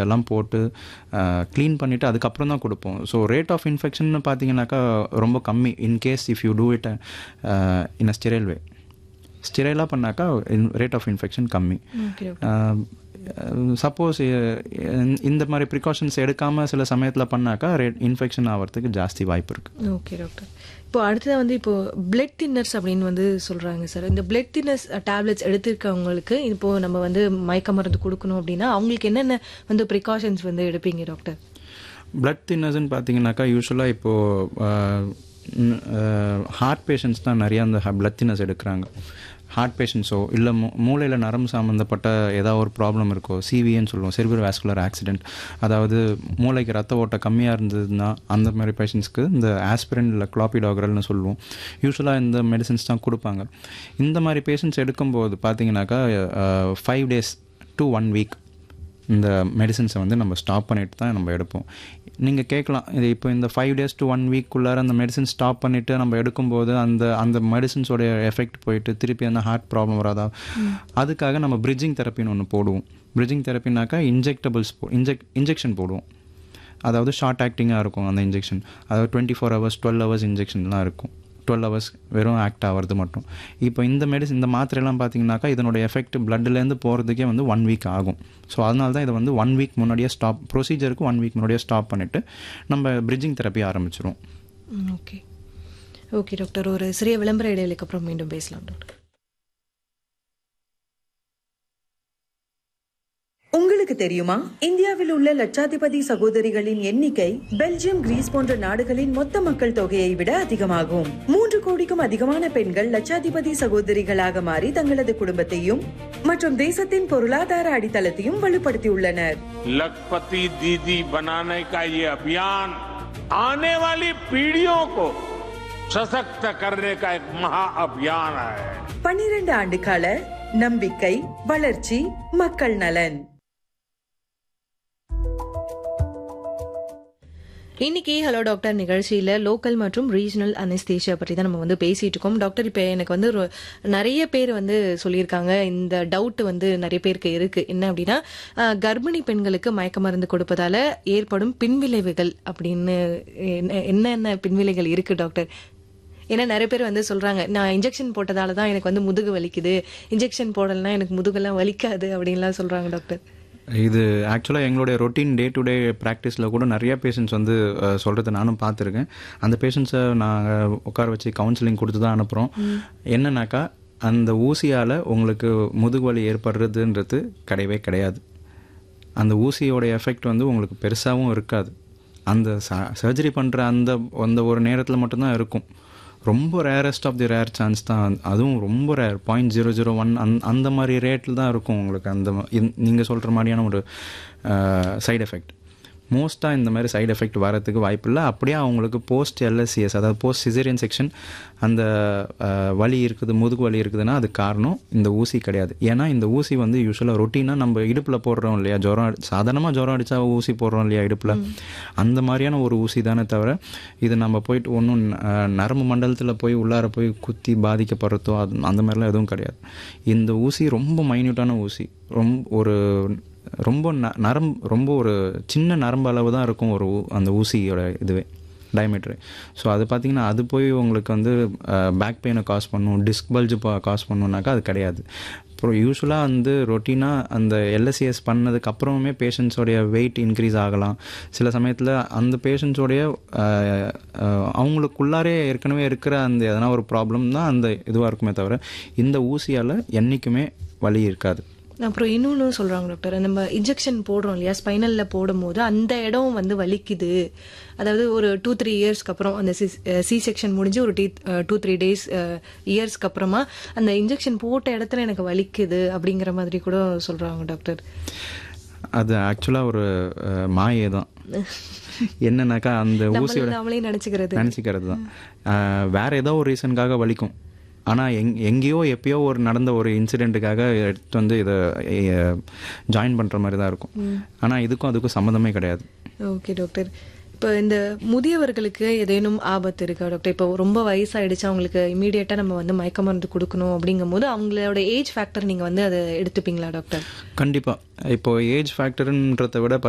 எல்லாம் போட்டு க்ளீன் பண்ணிவிட்டு அதுக்கப்புறம் தான் கொடுப்போம் ஸோ ரேட் ஆஃப் இன்ஃபெக்ஷன் பார்த்தீங்கன்னாக்கா ரொம்ப கம்மி in case if you do it in a sterile way ஸ்டிரைலாக பண்ணாக்கா ரேட் ஆஃப் இன்ஃபெக்ஷன் கம்மி ஓகே சப்போஸ் இந்த மாதிரி ப்ரிகாஷன்ஸ் எடுக்காமல் சில சமயத்தில் பண்ணாக்கா ரேட் இன்ஃபெக்ஷன் ஆகிறதுக்கு ஜாஸ்தி வாய்ப்பு இருக்குது ஓகே டாக்டர் இப்போ அடுத்தது வந்து இப்போ பிளட் தின்னர்ஸ் அப்படின்னு வந்து சொல்றாங்க சார் இந்த பிளட் தின்னர்ஸ் டேப்லெட்ஸ் எடுத்திருக்கவங்களுக்கு இப்போ நம்ம வந்து மயக்க மருந்து கொடுக்கணும் அப்படின்னா அவங்களுக்கு என்னென்ன வந்து ப்ரிகாஷன்ஸ் வந்து எடுப்பீங்க டாக்டர் பிளட் தின்னர்ஸ்ன்னு பார்த்தீங்கன்னாக்கா யூஸ்வலாக இப்போது ஹார்ட் பேஷண்ட்ஸ் தான் நிறையா அந்த பிளட் தின்னர்ஸ் எடுக்கிறாங்க ஹார்ட் பேஷண்ட்ஸோ இல்லை மூ மூளையில் நரம்பு சம்மந்தப்பட்ட ஏதாவது ஒரு ப்ராப்ளம் இருக்கோ சிவின்னு சொல்லுவோம் செர்பிரோ வாஸ்குலர் ஆக்சிடென்ட் அதாவது மூளைக்கு ரத்த ஓட்டம் கம்மியாக இருந்ததுன்னா அந்த மாதிரி பேஷண்ட்ஸ்க்கு இந்த ஆஸ்பிரின் இல்லை க்ளாபிடாகரல்னு சொல்லுவோம் யூஸ்வலாக இந்த மெடிசின்ஸ் தான் கொடுப்பாங்க இந்த மாதிரி பேஷண்ட்ஸ் எடுக்கும்போது பார்த்தீங்கன்னாக்கா five days to one week இந்த மெடிசின்ஸை வந்து நம்ம ஸ்டாப் பண்ணிட்டு தான் நம்ம எடுப்போம் நீங்கள் கேட்கலாம் இது இப்போ இந்த ஃபைவ் டேஸ் டு ஒன் வீக்குள்ளார அந்த மெடிசன் ஸ்டாப் பண்ணிவிட்டு நம்ம எடுக்கும்போது அந்த அந்த மெடிசின்ஸோடைய எஃபெக்ட் போயிட்டு திருப்பி அந்த ஹார்ட் ப்ராப்ளம் வராதா அதுக்காக நம்ம பிரிட்ஜிங் தெரப்பின்னு ஒன்று போடுவோம் பிரிட்ஜிங் தெரப்பினாக்கா இன்ஜெக்டபிள்ஸ் போ இன்ஜெக்ட் இன்ஜெக்ஷன் போடுவோம் அதாவது ஷார்ட் ஆக்டிங்காக இருக்கும் அந்த இன்ஜெக்ஷன் அதாவது twenty four hours twelve hours இன்ஜெக்ஷன்லாம் இருக்கும் டுவெல் ஹவர்ஸ் வெறும் ஆக்ட் ஆகிறது மட்டும் இப்போ இந்த மெடிசன் இந்த மாத்திரைலாம் பார்த்தீங்கன்னாக்கா இதனோட எஃபெக்ட் பிளட்லேருந்து போகிறதுக்கே வந்து ஒன் வீக் ஆகும் ஸோ அதனால தான் இதை வந்து ஒன் வீக் முன்னாடியே ஸ்டாப் ப்ரொசீஜருக்கு ஒன் வீக் முன்னாடியே ஸ்டாப் பண்ணிவிட்டு நம்ம பிரிட்ஜிங் தெரப்பி ஆரம்பிச்சிரும் ஓகே ஓகே டாக்டர் ஒரு சிறிய விளம்பர இடைவெளிக்கு அப்புறம் மீண்டும் பேசலாம் டாக்டர் உங்களுக்கு தெரியுமா இந்தியாவில் உள்ள லட்சாதிபதி சகோதரிகளின் எண்ணிக்கை பெல்ஜியம் கிரீஸ் போன்ற நாடுகளின் மொத்த மக்கள் தொகையை விட அதிகமாகும் மூன்று கோடிக்கும் அதிகமான பெண்கள் லட்சாதிபதி சகோதரிகளாக மாறி தங்களது குடும்பத்தையும் மற்றும் தேசத்தின் பொருளாதார அடித்தளத்தையும் வலுப்படுத்தியுள்ளனர் लखपति दीदी बनाने का ये अभियान आने वाली पीढ़ियों को सशक्त करने का एक महा अभियान है பனிரெண்டு ஆண்டு கால நம்பிக்கை வளர்ச்சி மக்கள் நலன் இன்னைக்கு ஹலோ டாக்டர் நிகழ்ச்சியில லோக்கல் மற்றும் ரீஜனல் அனஸ்தேஷியா பற்றி தான் நம்ம வந்து பேசிட்டு இருக்கோம் டாக்டர் இப்போ எனக்கு வந்து ஒரு- நிறைய பேர் வந்து சொல்லியிருக்காங்க இந்த டவுட் வந்து நிறைய பேருக்கு இருக்கு என்ன அப்படின்னா அஹ், கர்ப்பிணி பெண்களுக்கு மயக்க மருந்து கொடுப்பதால ஏற்படும் பின்விளைவுகள் அப்படின்னு என்ன- என்னென்ன பின்விளைவுகள் இருக்கு டாக்டர் ஏன்னா நிறைய பேர் வந்து சொல்றாங்க நான் இன்ஜெக்ஷன் போட்டதால தான் எனக்கு வந்து முதுகு வலிக்குது இன்ஜெக்ஷன் போடலைன்னா எனக்கு முதுகெல்லாம் வலிக்காது அப்படின்லாம் சொல்றாங்க டாக்டர் இது ஆக்சுவலாக எங்களுடைய ரொட்டீன் டே டு டே ப்ராக்டிஸில் கூட நிறைய பேஷண்ட்ஸ் வந்து அஹ், சொல்றதை நானும் பார்த்துருக்கேன் அந்த பேஷண்ட்ஸை நாங்கள் உட்கார வச்சு கவுன்சிலிங் கொடுத்து தான் அனுப்புகிறோம் என்னன்னாக்கா அந்த ஊசியால் உங்களுக்கு முதுகு வலி ஏற்படுறதுன்றது கிடையவே கிடையாது அந்த ஊசியோட எஃபெக்ட் வந்து உங்களுக்கு பெருசாகவும் இருக்காது அந்த சர்ஜரி பண்ணுற அந்த அந்த ஒரு நேரத்தில் மட்டும்தான் இருக்கும் ரொம்ப rarest of the rare chance தான் அதுவும் ரொம்ப rare point zero zero one அந் அந்த மாதிரி ரேட்டில் தான் இருக்கும் உங்களுக்கு அந்த நீங்கள் சொல்கிற மாதிரியான ஒரு சைடு எஃபெக்ட் மோஸ்ட்டாக இந்த மாதிரி சைடு எஃபெக்ட் வரதுக்கு வாய்ப்பு இல்லை அப்படியே அவங்களுக்கு போஸ்ட் எல்எஸ்சிஎஸ் அதாவது போஸ்ட் சிசேரியன் செக்ஷன் அந்த அஹ், வலி இருக்குது முதுகு வலி இருக்குதுன்னா அது காரணம் இந்த ஊசி கிடையாது ஏன்னா இந்த ஊசி வந்து யூஸ்வலாக ரொட்டீனாக நம்ம இடுப்பில் போடுறோம் இல்லையா ஜுரம் அடி- சாதாரணமாக ஜுரம் அடித்தா ஊசி போடுறோம் இல்லையா இடுப்பில் அந்த மாதிரியான ஒரு ஊசி தானே தவிர இது நம்ம போயிட்டு ஒன்றும் நரம்பு மண்டலத்தில் போய் உள்ளார போய் குத்தி பாதிக்கப்படுறதோ அது அந்த மாதிரிலாம் எதுவும் கிடையாது இந்த ஊசி ரொம்ப மைன்யூட்டான ஊசி ரொம்ப ஒரு ரொம்ப ந- நரம் ரொம்ப ஒரு சின்ன நரம்பு அளவு தான் இருக்கும் ஒரு ஊ- அந்த ஊசியோட இதுவே டயமீட்ரு ஸோ அது பார்த்தீங்கன்னா அது போய் உங்களுக்கு வந்து பேக் பெயினை காஸ் பண்ணும் டிஸ்க் பல்ஜு காஸ் பண்ணுனாக்கா அது கிடையாது அப்புறம் யூஸ்வலாக வந்து ரொட்டீனாக அந்த எல்எஸ்சிஎஸ் பண்ணதுக்கு அப்புறமே பேஷண்ட்ஸோடைய வெயிட் இன்க்ரீஸ் ஆகலாம் சில சமயத்தில் அந்த பேஷண்ட்ஸோடைய அவங்களுக்குள்ளாரே ஏற்கனவே இருக்கிற அந்த எதனா ஒரு ப்ராப்ளம் தான் அந்த இதுவாக இருக்குமே தவிர இந்த ஊசியால் என்றைக்குமே வலி இருக்காது அப்புறம் இன்னொன்று சொல்றாங்க டாக்டர் நம்ம இன்ஜெக்ஷன் போடுறோம் இல்லையா ஸ்பைனல்ல போடும்போது அந்த இடம் வந்து வலிக்குது அதாவது ஒரு டூ த்ரீ இயர்ஸ்க்கு அப்புறம் அந்த சி செக்ஷன் முடிஞ்சு ஒரு டீ டூ த்ரீ டேஸ் இயர்ஸ்க்கு அப்புறமா அந்த இன்ஜெக்ஷன் போட்ட இடத்துல எனக்கு வலிக்குது அப்படிங்கிற மாதிரி கூட சொல்றாங்க டாக்டர் அது ஆக்சுவலாக ஒரு அஹ், மாயை தான் என்னன்னாக்கா அந்த நம்மள ஊசியோட நாமளே நினைச்சுக்கிறது நினச்சிக்கிறது தான் அஹ், வேற ஏதோ ஒரு ரீசனுக்காக வலிக்கும் ஆனால் எங் எங்கேயோ எப்பயோ ஒரு நடந்த ஒரு இன்சிடெண்ட்டுக்காக எடுத்து வந்து இதை ஜாயின் பண்ணுற மாதிரி தான் இருக்கும் ஆனால் இதுக்கும் அதுக்கும் சம்மந்தமே கிடையாது ஓகே டாக்டர் இப்போ இந்த முதியவர்களுக்கு ஏதேனும் ஆபத்து இருக்கா டாக்டர் இப்போ ரொம்ப வயசாயிடுச்சு அவங்களுக்கு இமீடியட்டா நம்ம வந்து மயக்க மருந்து கொடுக்கணும் அப்படிங்கும்போது அவங்களோட ஏஜ் ஃபேக்டர் நீங்க வந்து அதை எடுத்துப்பீங்களா டாக்டர் கண்டிப்பாக இப்போ ஏஜ் ஃபேக்டருன்றதை விட